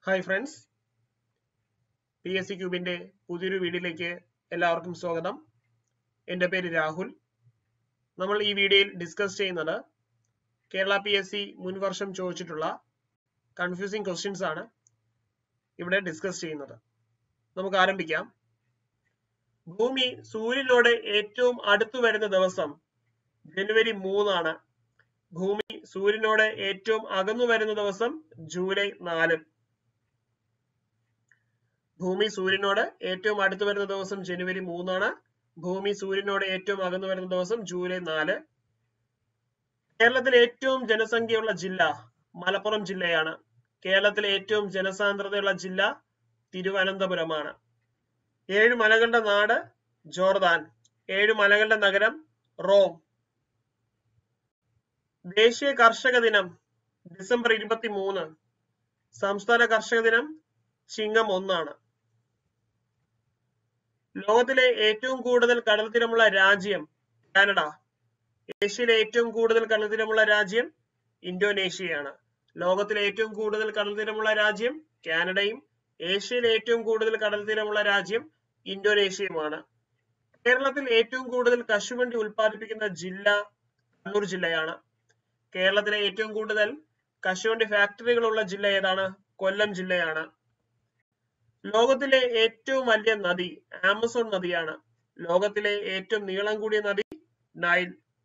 hi friends P S C ക്യൂബിന്റെ പുതിയൊരു വീഡിയോയിലേക്ക് എല്ലാവർക്കും സ്വാഗതം എൻ്റെ പേര് രാഹുൽ നമ്മൾ ഈ വീഡിയോയിൽ ഡിസ്കസ് ചെയ്യുന്നത് കേരള പി എസ് സി മുൻ വർഷം ചോദിച്ചിട്ടുള്ള കൺഫ്യൂസിംഗ് ക്വസ്റ്റ്യൻസ് ആണ് ഇവിടെ ഡിസ്കസ് ചെയ്യുന്നത് നമുക്ക് ആരംഭിക്കാം ഭൂമി സൂര്യനോട് ഏറ്റവും അടുത്തു വരുന്ന ദിവസം ജനുവരി മൂന്നാണ് ഭൂമി സൂര്യനോട് ഏറ്റവും അകന്നു വരുന്ന ദിവസം ജൂലൈ നാല് ഭൂമി സൂര്യനോട് ഏറ്റവും അടുത്ത് വരുന്ന ദിവസം ജനുവരി മൂന്നാണ് ഭൂമി സൂര്യനോട് ഏറ്റവും അകന്നു വരുന്ന ദിവസം ജൂലൈ നാല് കേരളത്തിലെ ഏറ്റവും ജനസംഖ്യയുള്ള ജില്ല മലപ്പുറം ജില്ലയാണ് കേരളത്തിലെ ഏറ്റവും ജനസാന്ദ്രതയുള്ള ജില്ല തിരുവനന്തപുരമാണ് ഏഴ് മലകളുടെ നാട് ജോർദാൻ ഏഴ് മലകളുടെ നഗരം റോം ദേശീയ കർഷക ദിനം ഡിസംബർ ഇരുപത്തി മൂന്ന് സംസ്ഥാന കർഷക ദിനം ചിങ്ങം ഒന്നാണ് ലോകത്തിലെ ഏറ്റവും കൂടുതൽ കടൽത്തീരമുള്ള രാജ്യം കാനഡ ഏഷ്യയിലെ ഏറ്റവും കൂടുതൽ കടൽത്തീരമുള്ള രാജ്യം ഇന്തോനേഷ്യയാണ് ലോകത്തിലെ ഏറ്റവും കൂടുതൽ കടൽത്തീരമുള്ള രാജ്യം കാനഡയും ഏഷ്യയിലെ ഏറ്റവും കൂടുതൽ കടൽത്തീരമുള്ള രാജ്യം ഇന്തോനേഷ്യയുമാണ് കേരളത്തിൽ ഏറ്റവും കൂടുതൽ കശുവണ്ടി ഉൽപ്പാദിപ്പിക്കുന്ന ജില്ല കണ്ണൂർ ജില്ലയാണ് കേരളത്തിലെ ഏറ്റവും കൂടുതൽ കശുവണ്ടി ഫാക്ടറികളുള്ള ജില്ല ഏതാണ് കൊല്ലം ജില്ലയാണ് ലോകത്തിലെ ഏറ്റവും വലിയ നദി ആമസോൺ നദിയാണ് ലോകത്തിലെ ഏറ്റവും നീളം കൂടിയ നദി നൈൽ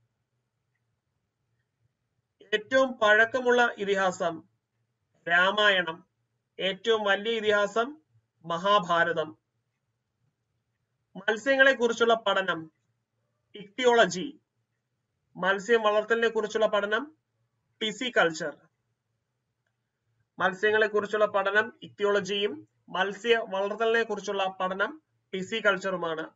ഏറ്റവും പഴക്കമുള്ള ഇതിഹാസം രാമായണം ഏറ്റവും വലിയ ഇതിഹാസം മഹാഭാരതം മത്സ്യങ്ങളെ കുറിച്ചുള്ള പഠനം ഇക്തിയോളജി മത്സ്യം വളർത്തലിനെ കുറിച്ചുള്ള പഠനം പിസികൾച്ചർ മത്സ്യങ്ങളെ കുറിച്ചുള്ള പഠനം ഇക്തിയോളജിയും മത്സ്യ വളർത്തലിനെ കുറിച്ചുള്ള പഠനം പിസികൾച്ചറുമാണ്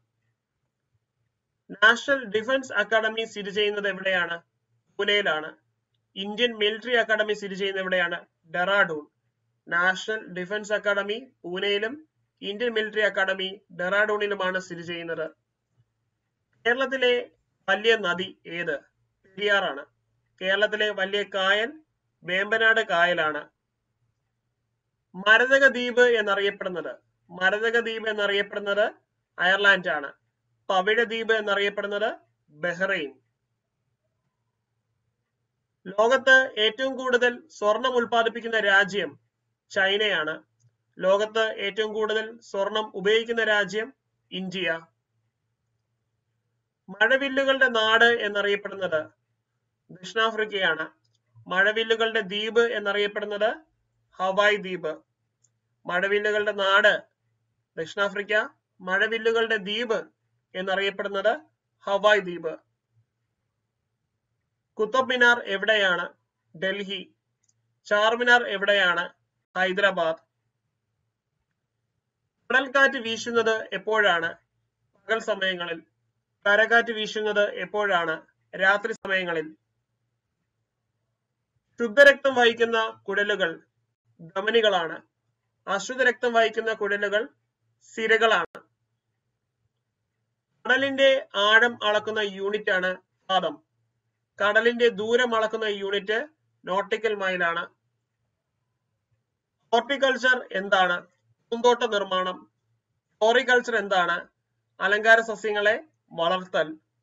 നാഷണൽ ഡിഫൻസ് അക്കാദമി സ്ഥിതി ചെയ്യുന്നത് എവിടെയാണ് പൂനെയിലാണ് ഇന്ത്യൻ മിലിറ്ററി അക്കാദമി സ്ഥിതി ചെയ്യുന്നത് എവിടെയാണ് ഡെറാഡൂൺ നാഷണൽ ഡിഫൻസ് അക്കാദമി പൂനെയിലും ഇന്ത്യൻ മിലിറ്ററി അക്കാദമി ഡെറാഡൂണിലുമാണ് സ്ഥിതി ചെയ്യുന്നത് കേരളത്തിലെ വലിയ നദി ഏത് പെരിയാറാണ് കേരളത്തിലെ വലിയ കായൽ വേമ്പനാട് കായലാണ് മരതക ദ്വീപ് എന്നറിയപ്പെടുന്നത് മരതക ദ്വീപ് എന്നറിയപ്പെടുന്നത് അയർലാൻഡ് ആണ് പവിഴ ദ്വീപ് എന്നറിയപ്പെടുന്നത് ബഹ്റൈൻ ലോകത്ത് ഏറ്റവും കൂടുതൽ സ്വർണം ഉൽപ്പാദിപ്പിക്കുന്ന രാജ്യം ചൈനയാണ് ലോകത്ത് ഏറ്റവും കൂടുതൽ സ്വർണം ഉപയോഗിക്കുന്ന രാജ്യം ഇന്ത്യ മഴവില്ലുകളുടെ നാട് എന്നറിയപ്പെടുന്നത് ദക്ഷിണാഫ്രിക്കയാണ് മഴവില്ലുകളുടെ ദ്വീപ് എന്നറിയപ്പെടുന്നത് ഹവായ് ദ്വീപ് മഴവില്ലുകളുടെ നാട് ദക്ഷിണാഫ്രിക്ക മഴവില്ലുകളുടെ ദ്വീപ് എന്നറിയപ്പെടുന്നത് ഹവായ് ദ്വീപ് കുത്തബ് മിനാർ എവിടെയാണ് ഡൽഹി ചാർമിനാർ എവിടെയാണ് ഹൈദരാബാദ് കടൽക്കാറ്റ് വീശുന്നത് എപ്പോഴാണ് പകൽ സമയങ്ങളിൽ കരകാറ്റ് വീശുന്നത് എപ്പോഴാണ് രാത്രി സമയങ്ങളിൽ ശുദ്ധരക്തം വഹിക്കുന്ന കുഴലുകൾ ധമനികളാണ് അശുദ്ധരക്തം വഹിക്കുന്ന കുഴലുകൾ സിരകളാണ് കടലിന്റെ ആഴം അളക്കുന്ന യൂണിറ്റ് ആണ് പാദം കടലിന്റെ ദൂരം അളക്കുന്ന യൂണിറ്റ് നോട്ടിക്കൽ മൈലാണ് ഹോർട്ടിക്കൾച്ചർ എന്താണ് പൂന്തോട്ട നിർമ്മാണം ഹോറിക്കൾച്ചർ എന്താണ് അലങ്കാര സസ്യങ്ങളെ വളർത്തൽ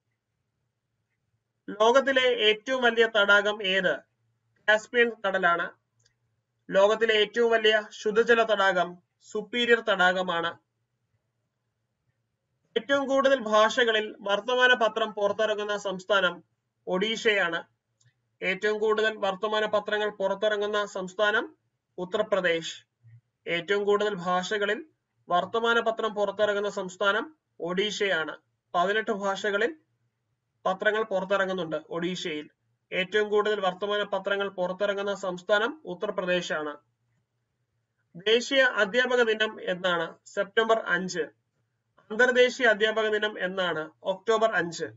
ലോകത്തിലെ ഏറ്റവും വലിയ തടാകം ഏത് കാസ്പിയൻ കടലാണ് ലോകത്തിലെ ഏറ്റവും വലിയ ശുദ്ധജല തടാകം സുപ്പീരിയർ തടാകമാണ് ഏറ്റവും കൂടുതൽ ഭാഷകളിൽ വർത്തമാന പത്രം പുറത്തിറങ്ങുന്ന സംസ്ഥാനം ഒഡീഷയാണ് ഏറ്റവും കൂടുതൽ വർത്തമാന പത്രങ്ങൾ പുറത്തിറങ്ങുന്ന സംസ്ഥാനം ഉത്തർപ്രദേശ് ഏറ്റവും കൂടുതൽ ഭാഷകളിൽ വർത്തമാന പത്രം പുറത്തിറങ്ങുന്ന സംസ്ഥാനം ഒഡീഷയാണ് പതിനെട്ട് ഭാഷകളിൽ പത്രങ്ങൾ പുറത്തിറങ്ങുന്നുണ്ട് ഒഡീഷയിൽ ഏറ്റവും കൂടുതൽ വർത്തമാന പത്രങ്ങൾ പുറത്തിറങ്ങുന്ന സംസ്ഥാനം ഉത്തർപ്രദേശാണ് ദേശീയ അധ്യാപക ദിനം എന്നാണ് സെപ്റ്റംബർ അഞ്ച് അന്തർദേശീയ അധ്യാപക ദിനം എന്നാണ് ഒക്ടോബർ അഞ്ച്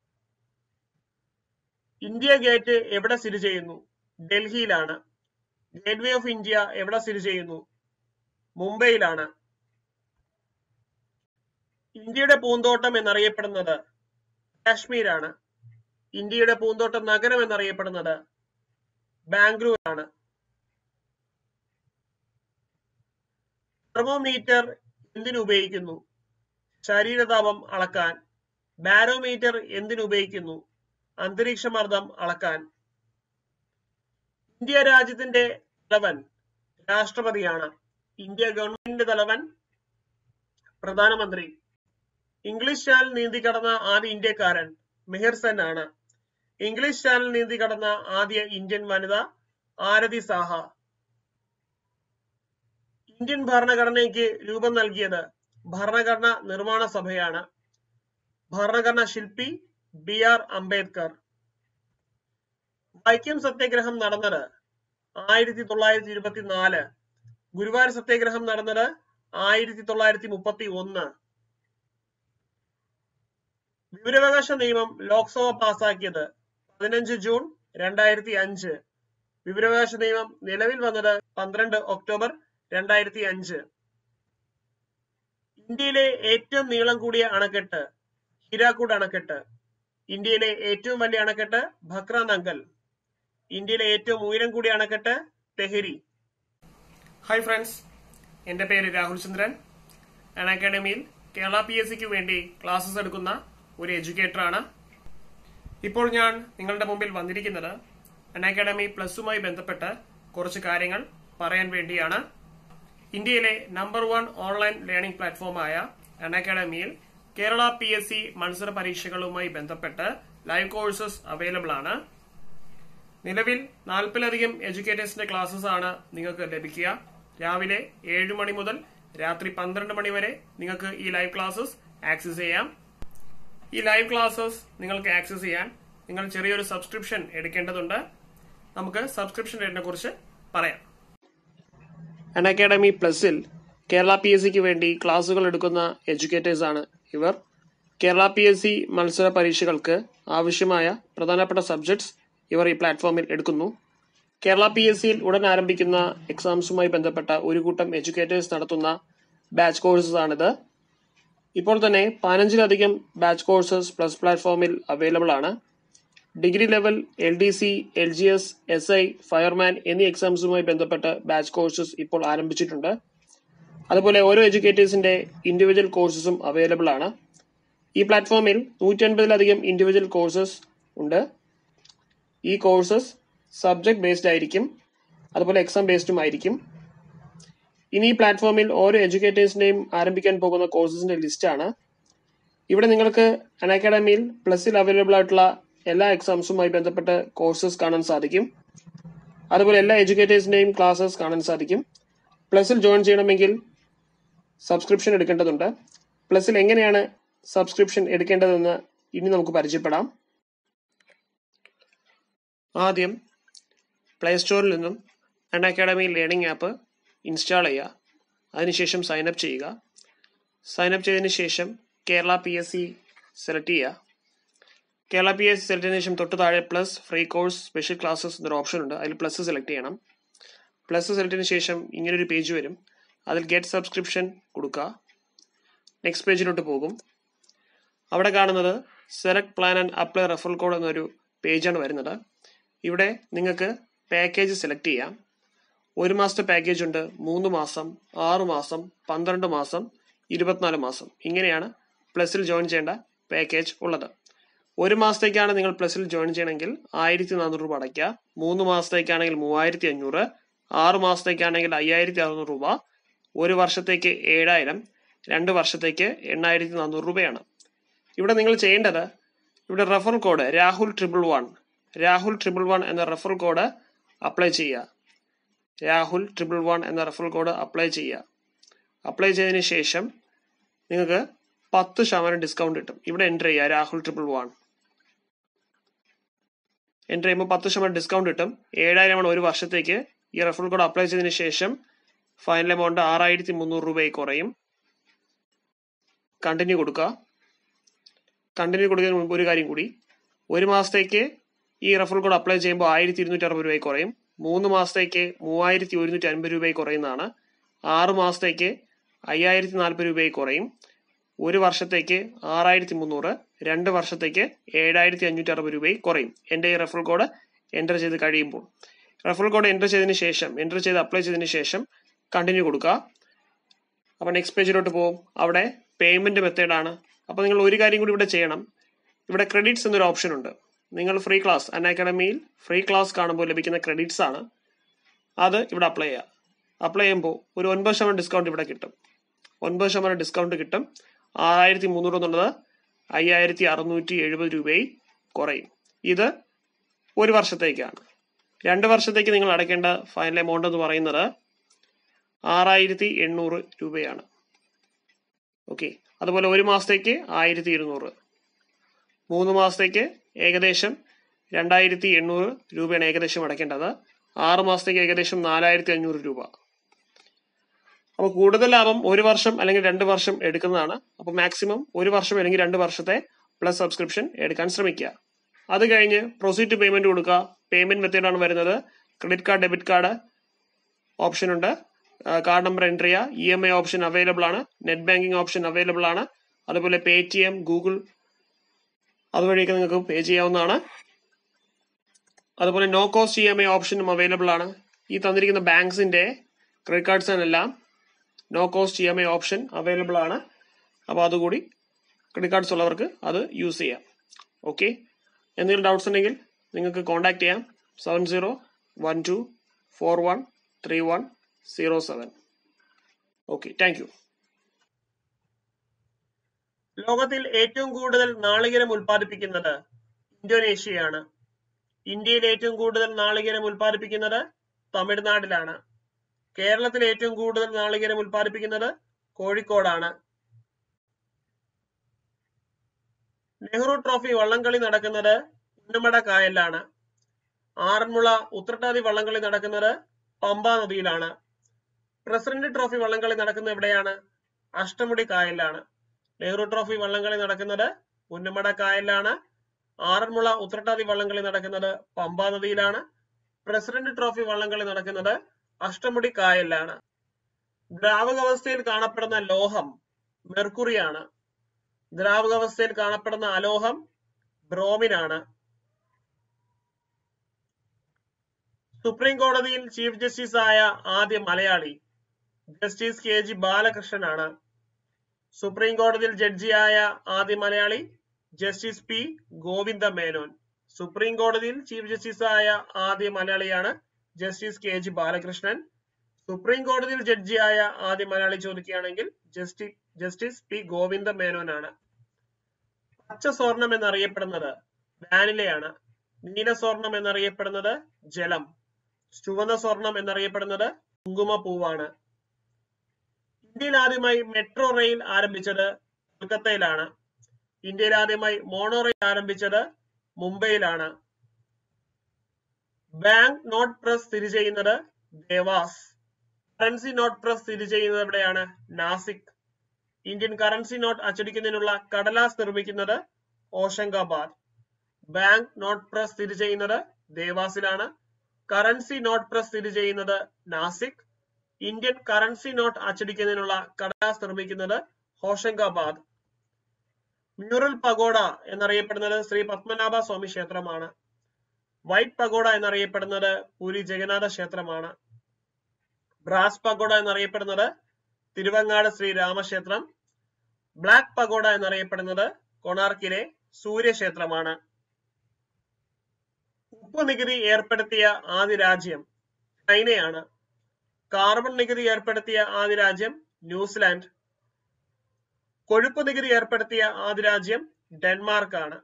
ഇന്ത്യ ഗേറ്റ് എവിടെ സ്ഥിതി ചെയ്യുന്നു ഡൽഹിയിലാണ് ഗേറ്റ് വേ ഓഫ് ഇന്ത്യ എവിടെ സ്ഥിതി ചെയ്യുന്നു മുംബൈയിലാണ് ഇന്ത്യയുടെ പൂന്തോട്ടം എന്നറിയപ്പെടുന്നത് കാശ്മീരാണ് ഇന്ത്യയുടെ പൂന്തോട്ട നഗരം എന്നറിയപ്പെടുന്നത് ബാംഗ്ലൂർ ആണ് തെർമോമീറ്റർ എന്തിനു ഉപയോഗിക്കുന്നു ശരീരതാപം അളക്കാൻ ബാരോമീറ്റർ എന്തിനു ഉപയോഗിക്കുന്നു അന്തരീക്ഷമർദ്ദം അളക്കാൻ ഇന്ത്യ രാജ്യത്തിന്റെ തലവൻ രാഷ്ട്രപതിയാണ് ഇന്ത്യ ഗവൺമെന്റിന്റെ തലവൻ പ്രധാനമന്ത്രി ഇംഗ്ലീഷ് ചാനൽ നീന്തി കടന്ന ആദ്യ ഇന്ത്യക്കാരൻ മെഹിർ സെൻ ആണ് ഇംഗ്ലീഷ് ചാനൽ നീന്തി കടന്ന ആദ്യ ഇന്ത്യൻ വനിത ആരതി സാഹ ഇന്ത്യൻ ഭരണഘടനയ്ക്ക് രൂപം നൽകിയത് ഭരണഘടന നിർമ്മാണ സഭയാണ് ഭരണഘടന ശില്പി ബി ആർ അംബേദ്കർ വൈക്കം സത്യാഗ്രഹം നടന്നത് ആയിരത്തി തൊള്ളായിരത്തി ഇരുപത്തിനാല് ഗുരുവായൂർ സത്യാഗ്രഹം നടന്നത് ആയിരത്തി തൊള്ളായിരത്തി മുപ്പത്തി ഒന്ന് വിവരാവകാശ നിയമം ലോക്സഭ പാസാക്കിയത് പതിനഞ്ച് ജൂൺ രണ്ടായിരത്തി അഞ്ച് വിവരാവകാശ നിയമം നിലവിൽ വന്നത് പന്ത്രണ്ട് ഒക്ടോബർ രണ്ടായിരത്തി അഞ്ച് ഇന്ത്യയിലെ ഏറ്റവും നീളം കൂടിയ അണക്കെട്ട് ഹിരാക്കുഡ് അണക്കെട്ട് ഇന്ത്യയിലെ ഏറ്റവും വലിയ അണക്കെട്ട് ഭക്ര നങ്കൽ ഇന്ത്യയിലെ ഏറ്റവും ഉയരം കൂടിയ അണക്കെട്ട് തെഹരി ഹായ് ഫ്രണ്ട്സ് എന്റെ പേര് രാഹുൽ ചന്ദ്രൻ അൺ അക്കാഡമിയിൽ കേരള പി എസ് സിക്ക് വേണ്ടി ക്ലാസ്സസ് എടുക്കുന്ന ഒരു എഡ്യൂക്കേറ്റർ ആണ് ഇപ്പോൾ ഞാൻ നിങ്ങളുടെ മുമ്പിൽ വന്നിരിക്കുന്നത് അൺ അക്കാഡമി പ്ലസുമായി ബന്ധപ്പെട്ട് കുറച്ച് കാര്യങ്ങൾ പറയാൻ വേണ്ടിയാണ് ഇന്ത്യയിലെ നമ്പർ വൺ ഓൺലൈൻ ലേണിംഗ് പ്ലാറ്റ്ഫോമായ അൺ അക്കാഡമിയിൽ കേരള പി എസ് സി മത്സര പരീക്ഷകളുമായി ബന്ധപ്പെട്ട് ലൈവ് കോഴ്സസ് അവൈലബിൾ ആണ് നിലവിൽ നാൽപ്പതിലധികം എഡ്യൂക്കേറ്റേഴ്സിന്റെ ക്ലാസ്സസ് ആണ് നിങ്ങൾക്ക് ലഭിക്കുക രാവിലെ ഏഴ് മണി മുതൽ രാത്രി പന്ത്രണ്ട് മണി വരെ നിങ്ങൾക്ക് ഈ ലൈവ് ക്ലാസ്സസ് ആക്സസ് ചെയ്യാം ഈ ലൈവ് ക്ലാസ്സസ് നിങ്ങൾക്ക് ആക്സസ് ചെയ്യാൻ നിങ്ങൾ ചെറിയൊരു സബ്സ്ക്രിപ്ഷൻ എടുക്കേണ്ടതുണ്ട് നമുക്ക് സബ്സ്ക്രിപ്ഷൻ റേറ്റിനെ കുറിച്ച് പറയാം അൺ അക്കാഡമി പ്ലസിൽ കേരള പി എസ് സിക്ക് വേണ്ടി ക്ലാസുകൾ എടുക്കുന്ന എഡ്യൂക്കേറ്റേഴ്സ് ആണ് ഇവർ കേരള പി എസ് സി മത്സര പരീക്ഷകൾക്ക് ആവശ്യമായ പ്രധാനപ്പെട്ട സബ്ജക്ട്സ് ഇവർ ഈ പ്ലാറ്റ്ഫോമിൽ എടുക്കുന്നു കേരള പി എസ് സിയിൽ ഉടൻ ആരംഭിക്കുന്ന എക്സാംസുമായി ബന്ധപ്പെട്ട ഒരു കൂട്ടം എഡ്യൂക്കേറ്റേഴ്സ് നടത്തുന്ന ബാച്ച് കോഴ്സസ് ആണിത് ഇപ്പോൾ തന്നെ പതിനഞ്ചിലധികം ബാച്ച് കോഴ്സസ് പ്ലസ് പ്ലാറ്റ്ഫോമിൽ അവൈലബിൾ ആണ് degree level L D C L G S S I fireman എന്നീ എക്സാംസുമായി ബന്ധപ്പെട്ട് ബാച്ച് കോഴ്സസ് ഇപ്പോൾ ആരംഭിച്ചിട്ടുണ്ട് അതുപോലെ ഓരോ എഡ്യൂക്കേറ്റേഴ്സിന്റെ ഇൻഡിവിജ്വൽ കോഴ്സസും അവൈലബിൾ ആണ് ഈ പ്ലാറ്റ്ഫോമിൽ നൂറ്റി അൻപതിലധികം ഇൻഡിവിജ്വൽ കോഴ്സസ് ഉണ്ട് ഈ കോഴ്സസ് സബ്ജക്ട് ബേസ്ഡ് ആയിരിക്കും അതുപോലെ എക്സാം ബേസ്ഡും ആയിരിക്കും ഇനി ഈ പ്ലാറ്റ്ഫോമിൽ ഓരോ എഡ്യൂക്കേറ്റേഴ്സിന്റെയും ആരംഭിക്കാൻ പോകുന്ന കോഴ്സസിന്റെ ലിസ്റ്റാണ് ഇവിടെ നിങ്ങൾക്ക് അൺ അക്കാഡമിയിൽ പ്ലസിൽ അവൈലബിൾ ആയിട്ടുള്ള എല്ലാ എക്സാംസുമായി ബന്ധപ്പെട്ട കോഴ്സസ് കാണാൻ സാധിക്കും അതുപോലെ എല്ലാ എഡ്യൂക്കേറ്റേഴ്സിന്റെയും ക്ലാസ്സസ് കാണാൻ സാധിക്കും പ്ലസിൽ ജോയിൻ ചെയ്യണമെങ്കിൽ സബ്സ്ക്രിപ്ഷൻ എടുക്കേണ്ടതുണ്ട് പ്ലസിൽ എങ്ങനെയാണ് സബ്സ്ക്രിപ്ഷൻ എടുക്കേണ്ടതെന്ന് ഇനി നമുക്ക് പരിചയപ്പെടാം ആദ്യം പ്ലേ സ്റ്റോറിൽ നിന്നും Unacademy learning app install ചെയ്യുക അതിനുശേഷം സൈനപ്പ് ചെയ്യുക സൈനപ്പ് ചെയ്തതിന് ശേഷം Kerala P S C select ചെയ്യുക Kerala P S C select ചെയ്തതിനു ശേഷം തൊട്ട് താഴെ plus free course special classes എന്നൊരു ഓപ്ഷൻ ഉണ്ട് അതിൽ പ്ലസ് സെലക്ട് ചെയ്യണം പ്ലസ് സെലക്ട് ചെയ്തതിനു ശേഷം ഇങ്ങനൊരു പേജ് വരും അതിൽ ഗെറ്റ് സബ്സ്ക്രിപ്ഷൻ കൊടുക്കുക നെക്സ്റ്റ് പേജിലോട്ട് പോകും അവിടെ കാണുന്നത് select plan and apply referral code എന്നൊരു പേജാണ് വരുന്നത് ഇവിടെ നിങ്ങൾക്ക് പാക്കേജ് സെലക്ട് ചെയ്യാം ഒരു മാസത്തെ പാക്കേജ് ഉണ്ട് മൂന്ന് മാസം ആറ് മാസം പന്ത്രണ്ട് മാസം ഇരുപത്തിനാല് മാസം ഇങ്ങനെയാണ് പ്ലസിൽ ജോയിൻ ചെയ്യേണ്ട പാക്കേജ് ഉള്ളത് ഒരു മാസത്തേക്കാണ് നിങ്ങൾ പ്ലസിൽ ജോയിൻ ചെയ്യണമെങ്കിൽ ആയിരത്തി നാനൂറ് രൂപ അടയ്ക്കുക മൂന്ന് മാസത്തേക്കാണെങ്കിൽ മൂവായിരത്തി അഞ്ഞൂറ് ആറ് മാസത്തേക്കാണെങ്കിൽ അയ്യായിരത്തി അറുന്നൂറ് രൂപ ഒരു വർഷത്തേക്ക് ഏഴായിരം രണ്ട് വർഷത്തേക്ക് എണ്ണായിരത്തി നാനൂറ് രൂപയാണ് ഇവിടെ നിങ്ങൾ ചെയ്യേണ്ടത് ഇവിടെ referral code Rahul triple one Rahul triple one എന്ന റെഫറൽ കോഡ് അപ്ലൈ ചെയ്യുക രാഹുൽ ട്രിപ്പിൾ വൺ എന്ന റെഫറൽ കോഡ് അപ്ലൈ ചെയ്യുക അപ്ലൈ ചെയ്തതിന് ശേഷം നിങ്ങൾക്ക് പത്ത് ശതമാനം ഡിസ്കൗണ്ട് കിട്ടും ഇവിടെ എൻ്റർ ചെയ്യുക രാഹുൽ ട്രിപ്പിൾ വൺ എൻ്റർ ചെയ്യുമ്പോൾ പത്ത് ശതമാനം ഡിസ്കൗണ്ട് കിട്ടും ഏഴായിരമാണ് ഒരു വർഷത്തേക്ക് ഈ റെഫറൽ കോഡ് അപ്ലൈ ചെയ്തതിന് ശേഷം ഫൈനൽ എമൗണ്ട് ആറായിരത്തി മുന്നൂറ് രൂപയായി കുറയും കണ്ടിന്യൂ കൊടുക്കുക കണ്ടിന്യൂ കൊടുക്കുന്നതിന് മുമ്പ് ഒരു കാര്യം കൂടി ഒരു മാസത്തേക്ക് ഈ റെഫറൽ കോഡ് അപ്ലൈ ചെയ്യുമ്പോൾ ആയിരത്തി ഇരുന്നൂറ്റി അറുപത് രൂപയായി കുറയും മൂന്ന് മാസത്തേക്ക് മൂവായിരത്തി ഒരുന്നൂറ്റി അൻപത് രൂപയായി കുറയുന്നതാണ് ആറ് മാസത്തേക്ക് അയ്യായിരത്തി നാൽപ്പത് രൂപയായി കുറയും ഒരു വർഷത്തേക്ക് ആറായിരത്തി മുന്നൂറ് രണ്ട് വർഷത്തേക്ക് ഏഴായിരത്തി അഞ്ഞൂറ്റി അറുപത് രൂപയായി കുറയും എൻ്റെ ഈ റെഫറൽ കോഡ് എൻ്റർ ചെയ്ത് കഴിയുമ്പോൾ റെഫറൽ കോഡ് എൻ്റർ ചെയ്തതിന് ശേഷം എൻ്റർ ചെയ്ത് അപ്ലൈ ചെയ്തതിന് ശേഷം കണ്ടിന്യൂ കൊടുക്കുക അപ്പൊ നെക്സ്റ്റ് പേജിലോട്ട് പോകും അവിടെ പേയ്മെന്റ് മെത്തേഡ് ആണ് അപ്പൊ നിങ്ങൾ ഒരു കാര്യം കൂടി ഇവിടെ ചെയ്യണം ഇവിടെ ക്രെഡിറ്റ്സ് എന്നൊരു ഓപ്ഷൻ ഉണ്ട് നിങ്ങൾ ഫ്രീ ക്ലാസ് അൻ അക്കാഡമിയിൽ ഫ്രീ ക്ലാസ് കാണുമ്പോൾ ലഭിക്കുന്ന ക്രെഡിറ്റ്സ് ആണ് അത് ഇവിടെ അപ്ലൈ ചെയ്യുക അപ്ലൈ ചെയ്യുമ്പോൾ ഒരു ഒൻപത് ശതമാനം ഡിസ്കൗണ്ട് ഇവിടെ കിട്ടും ഒൻപത് ശതമാനം ഡിസ്കൗണ്ട് കിട്ടും ആറായിരത്തി മുന്നൂറ് എന്നുള്ളത് അയ്യായിരത്തി അറുന്നൂറ്റി എഴുപത് രൂപയിൽ കുറയും ഇത് ഒരു വർഷത്തേക്കാണ് രണ്ട് വർഷത്തേക്ക് നിങ്ങൾ അടയ്ക്കേണ്ട ഫൈനൽ എമൗണ്ട് എന്ന് പറയുന്നത് ആറായിരത്തി എണ്ണൂറ് രൂപയാണ് ഓക്കെ അതുപോലെ ഒരു മാസത്തേക്ക് ആയിരത്തി ഇരുന്നൂറ് മൂന്ന് മാസത്തേക്ക് ഏകദേശം രണ്ടായിരത്തി എണ്ണൂറ് രൂപയാണ് ഏകദേശം അടയ്ക്കേണ്ടത് ആറ് മാസത്തേക്ക് ഏകദേശം നാലായിരത്തി അഞ്ഞൂറ് രൂപ അപ്പോൾ കൂടുതൽ ലാഭം ഒരു വർഷം അല്ലെങ്കിൽ രണ്ട് വർഷം എടുക്കുന്നതാണ് അപ്പോൾ മാക്സിമം ഒരു വർഷം അല്ലെങ്കിൽ രണ്ട് വർഷത്തെ പ്ലസ് സബ്സ്ക്രിപ്ഷൻ എടുക്കാൻ ശ്രമിക്കുക അത് കഴിഞ്ഞ് പ്രൊസീഡ് ടു പേയ്മെന്റ് കൊടുക്കുക പേയ്മെന്റ് മെത്തേഡ് ആണ് വരുന്നത് credit card debit card option ഉണ്ട് കാർഡ് നമ്പർ എൻട്രി ചെയ്യുക E M I option available ആണ് നെറ്റ് ബാങ്കിങ് ഓപ്ഷൻ അവൈലബിൾ ആണ് അതുപോലെ പേ ടി എം ഗൂഗിൾ അതുവഴിയൊക്കെ നിങ്ങൾക്ക് പേ ചെയ്യാവുന്നതാണ് അതുപോലെ no cost E M I ഓപ്ഷനും അവൈലബിൾ ആണ് ഈ തന്നിരിക്കുന്ന ബാങ്ക്സിന്റെ ക്രെഡിറ്റ് കാർഡ്സിനെല്ലാം no cost E M I option available ആണ് അപ്പോൾ അതുകൂടി ക്രെഡിറ്റ് കാർഡ്സ് ഉള്ളവർക്ക് അത് യൂസ് ചെയ്യാം ഓക്കെ എന്തെങ്കിലും ഡൗട്ട്സ് ഉണ്ടെങ്കിൽ നിങ്ങൾക്ക് കോൺടാക്ട് ചെയ്യാം seven zero one two four one three one zero seven okay thank you ലോകത്തിൽ ഏറ്റവും കൂടുതൽ നാളികേരം ഉൽപ്പാദിപ്പിക്കുന്നത് ഇന്തോനേഷ്യയാണ് ഇന്ത്യയിൽ ഏറ്റവും കൂടുതൽ നാളികേരം ഉൽപ്പാദിപ്പിക്കുന്നത് തമിഴ്നാട്ടിലാണ് കേരളത്തിൽ ഏറ്റവും കൂടുതൽ നാളികേരം ഉൽപ്പാദിപ്പിക്കുന്നത് കോഴിക്കോടാണ് നെഹ്റു ട്രോഫി വള്ളംകളി നടക്കുന്നത് ഉന്നമട കായലിലാണ് ആറന്മുള ഉത്രട്ടാതി വള്ളംകളി നടക്കുന്നത് പമ്പ നദിയിലാണ് പ്രസിഡന്റ് ട്രോഫി വള്ളംകളി നടക്കുന്നത് എവിടെയാണ് അഷ്ടമുടി കായലിലാണ് നെഹ്റു ട്രോഫി വള്ളംകളി നടക്കുന്നത് ഉന്നമട കായലിലാണ് ആറന്മുള ഉത്രട്ടാതി വള്ളംകളി നടക്കുന്നത് പമ്പ നദിയിലാണ് പ്രസിഡന്റ് ട്രോഫി വള്ളംകളി നടക്കുന്നത് അഷ്ടമുടി കായലിലാണ് ദ്രാവകാവസ്ഥയിൽ കാണപ്പെടുന്ന ലോഹം മെർക്കുറിയാണ് ദ്രാവകാവസ്ഥയിൽ കാണപ്പെടുന്ന അലോഹം ബ്രോമിനാണ് സുപ്രീം കോടതിയിൽ ചീഫ് ജസ്റ്റിസ് ആയ ആദ്യ മലയാളി ജസ്റ്റിസ് കെ ജി ബാലകൃഷ്ണനാണ് സുപ്രീം കോടതിയിൽ ജഡ്ജിയായ ആദ്യ മലയാളി justice P Govinda Menon supreme കോടതിയിൽ ചീഫ് ജസ്റ്റിസ് ആയ ആദ്യ മലയാളിയാണ് justice K G Balakrishnan supreme കോടതിയിൽ ജഡ്ജിയായ ആദ്യ മലയാളി ചോദിക്കുകയാണെങ്കിൽ ജസ്റ്റി ജസ്റ്റിസ് പി ഗോവിന്ദ മേനോനാണ് പച്ച സ്വർണം എന്നറിയപ്പെടുന്നത് വാനിലയാണ് നീല സ്വർണം എന്നറിയപ്പെടുന്നത് ജലം ചുവന്ന സ്വർണം എന്നറിയപ്പെടുന്നത് കുങ്കുമപ്പൂവാണ് ഇന്ത്യയിൽ ആദ്യമായി മെട്രോ റെയിൽ ആരംഭിച്ചത് കൊൽക്കത്തയിലാണ് ഇന്ത്യയിൽ ആദ്യമായി മോണോ റെയിൽ ആരംഭിച്ചത് മുംബൈയിലാണ് ബാങ്ക് നോട്ട് പ്രസ് സ്ഥിതി ചെയ്യുന്നത് ദേവാസ് കറൻസി നോട്ട് പ്രസ് സ്ഥിതി ചെയ്യുന്നത് എവിടെയാണ് നാസിക് ഇന്ത്യൻ കറൻസി നോട്ട് അച്ചടിക്കുന്നതിനുള്ള കടലാസ് നിർമ്മിക്കുന്നത് ഓഷങ്കാബാദ് ബാങ്ക് നോട്ട് പ്രസ് സ്ഥിതി ചെയ്യുന്നത് ദേവാസിലാണ് കറൻസി നോട്ട് പ്രസ് സ്ഥിതി ചെയ്യുന്നത് നാസിക് ഇന്ത്യൻ കറൻസി നോട്ട് അച്ചടിക്കുന്നതിനുള്ള കടലാസ് നിർമ്മിക്കുന്നത് ഹോഷങ്കാബാദ് മ്യൂറൽ പഗോഡ എന്നറിയപ്പെടുന്നത് ശ്രീ പത്മനാഭ സ്വാമി ക്ഷേത്രമാണ് വൈറ്റ് പഗോഡ എന്നറിയപ്പെടുന്നത് പുരി ജഗന്നാഥ ക്ഷേത്രമാണ് ബ്രാസ് പഗോഡ എന്നറിയപ്പെടുന്നത് തിരുവങ്ങാട് ശ്രീ രാമക്ഷേത്രം ബ്ലാക്ക് പഗോഡ എന്നറിയപ്പെടുന്നത് കൊണാർക്കിലെ സൂര്യക്ഷേത്രമാണ് ഉപ്പ് നികുതി ഏർപ്പെടുത്തിയ ആദ്യ രാജ്യം ചൈനയാണ് കാർബൺ നികുതി ഏർപ്പെടുത്തിയ ആദ്യ രാജ്യം ന്യൂസിലാൻഡ് കൊഴുപ്പ് നികുതി ഏർപ്പെടുത്തിയ ആദ്യ രാജ്യം ഡെൻമാർക്ക് ആണ്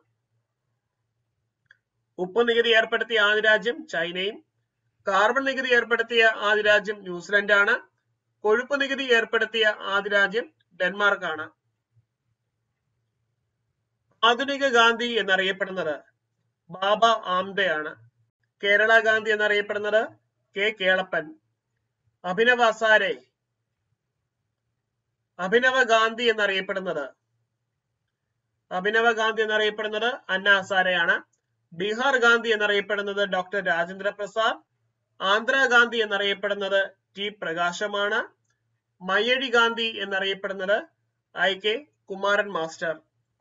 ഉപ്പ് നികുതി ഏർപ്പെടുത്തിയ ആദ്യ രാജ്യം ചൈനയും കാർബൺ നികുതി ഏർപ്പെടുത്തിയ ആദ്യ രാജ്യം ന്യൂസിലൻഡ് ആണ് കൊഴുപ്പ് നികുതി ഏർപ്പെടുത്തിയ ആദ്യ രാജ്യം ഡെൻമാർക്ക് ആണ് ആധുനിക ഗാന്ധി എന്നറിയപ്പെടുന്നത് ബാബ ആംദയാണ് കേരള ഗാന്ധി എന്നറിയപ്പെടുന്നത് കെ കേളപ്പൻ അഭിനവ അസാരെ അഭിനവ ഗാന്ധി എന്നറിയപ്പെടുന്നത് അഭിനവ ഗാന്ധി എന്നറിയപ്പെടുന്നത് അന്ന ഹസാരെയാണ് ബീഹാർ ഗാന്ധി എന്നറിയപ്പെടുന്നത് ഡോക്ടർ രാജേന്ദ്ര പ്രസാദ് ആന്ധ്ര ഗാന്ധി എന്നറിയപ്പെടുന്നത് ടി പ്രകാശമാണ് മയ്യഴി ഗാന്ധി എന്നറിയപ്പെടുന്നത് I K Kumaran master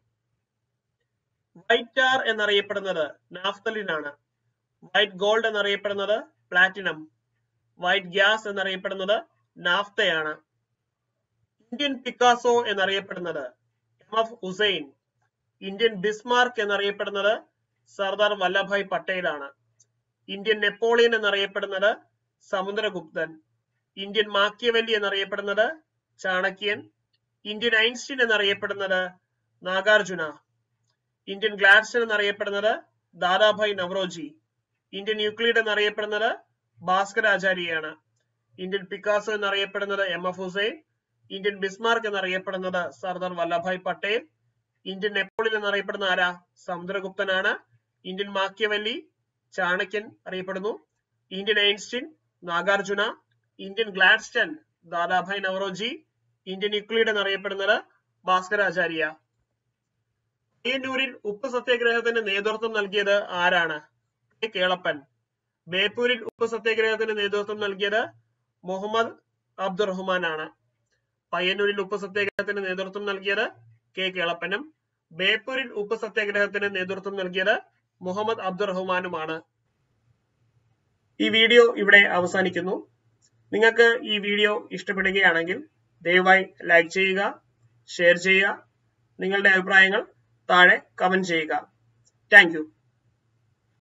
white tar എന്നറിയപ്പെടുന്നത് നാഫ്തലിൻ ആണ് വൈറ്റ് ഗോൾഡ് എന്നറിയപ്പെടുന്നത് പ്ലാറ്റിനം വൈറ്റ് ഗ്യാസ് എന്നറിയപ്പെടുന്നത് നാഫ്തയാണ് ഇന്ത്യൻ പിക്കാസോ എന്നറിയപ്പെടുന്നത് M F Husain Indian Bismarck എന്നറിയപ്പെടുന്നത് സർദാർ വല്ലഭായ് പട്ടേലാണ് ഇന്ത്യൻ നെപ്പോളിയൻ എന്നറിയപ്പെടുന്നത് സമുദ്രഗുപ്തൻ ഇന്ത്യൻ മാക്കിയവല്ലി എന്നറിയപ്പെടുന്നത് ചാണക്യൻ ഇന്ത്യൻ ഐൻസ്റ്റീൻ എന്നറിയപ്പെടുന്നത് നാഗാർജുന ഇന്ത്യൻ ഗ്ലാഡ്സ്റ്റൺ എന്നറിയപ്പെടുന്നത് ദാദാഭായ് നവറോജി ഇന്ത്യൻ യൂക്ലിഡ് എന്നറിയപ്പെടുന്നത് ഭാസ്കരാചാര്യയാണ് ഇന്ത്യൻ പിക്കാസോ എന്നറിയപ്പെടുന്നത് M F Husain Indian Bismarck എന്നറിയപ്പെടുന്നത് സർദാർ വല്ലഭായ് പട്ടേൽ ഇന്ത്യൻ നെപ്പോളിയൻ എന്നറിയപ്പെടുന്ന ആരാ സമുദ്രഗുപ്തനാണ് ഇന്ത്യൻ മാക്യവല്ലി ചാണക്യൻ അറിയപ്പെടുന്നു Indian Einstein Nagarjuna Indian Gladstone Dadabhai Naoroji Indian Euclid എന്നറിയപ്പെടുന്നത് ഭാസ്കരാചാര്യ പയ്യന്നൂരിൽ ഉപ്പ് സത്യാഗ്രഹത്തിന് നേതൃത്വം നൽകിയത് ആരാണ് കെ കേളപ്പൻ ബേപ്പൂരിൽ ഉപ്പ് സത്യാഗ്രഹത്തിന് നേതൃത്വം നൽകിയത് മുഹമ്മദ് അബ്ദുറഹ്മാൻ ആണ് പയ്യന്നൂരിൽ ഉപ്പ് സത്യാഗ്രഹത്തിന് നേതൃത്വം നൽകിയത് കെ കേളപ്പനും ബേപ്പൂരിൽ ഉപ്പ് സത്യാഗ്രഹത്തിന് നേതൃത്വം നൽകിയത് മുഹമ്മദ് അബ്ദുറഹ്മാനുമാണ് ഈ വീഡിയോ ഇവിടെ അവസാനിക്കുന്നു നിങ്ങൾക്ക് ഈ വീഡിയോ ഇഷ്ടപ്പെടുകയാണെങ്കിൽ ദയവായി ലൈക്ക് ചെയ്യുക ഷെയർ ചെയ്യുക നിങ്ങളുടെ അഭിപ്രായങ്ങൾ താഴെ കമന്റ് ചെയ്യുക താങ്ക്